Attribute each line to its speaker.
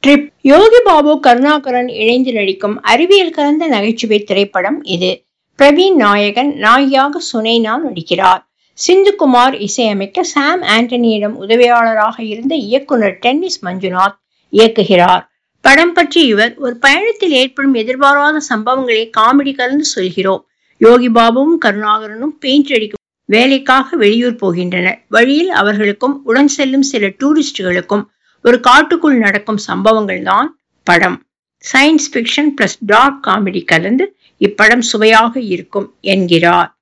Speaker 1: trip யோகி பாபு கருணாகரன் இணைந்து நடிக்கும் அறிவியல் கலந்த நகைச்சுவை திரைப்படம் இது பிரவீன் நாயகன் நாயியாக சுனைனா நடிக்கிறார் சிந்துகுமார் இசையமைக்க சாம் ஆண்டனியிடம் உதவியாளராக இருந்த இயக்குனர் டென்னிஸ் மஞ்சுநாத் இயக்குகிறார் படம் பற்றி இவர் ஒரு பயணத்தில் ஏற்படும் எதிர்பாராத சம்பவங்களை காமெடி கலந்து சொல்கிறோம் யோகி பாபுவும் கருணாகரனும் பெயிண்ட் அடிக்கும் வேலைக்காக வெளியூர் போகின்றனர் வழியில் அவர்களுக்கும் உடன் செல்லும் சில டூரிஸ்டுகளுக்கும் ஒரு காட்டுக்குள் நடக்கும் சம்பவங்கள் தான் படம் science fiction plus dark comedy கலந்து இப்படம் சுவையாக இருக்கும் என்கிறார்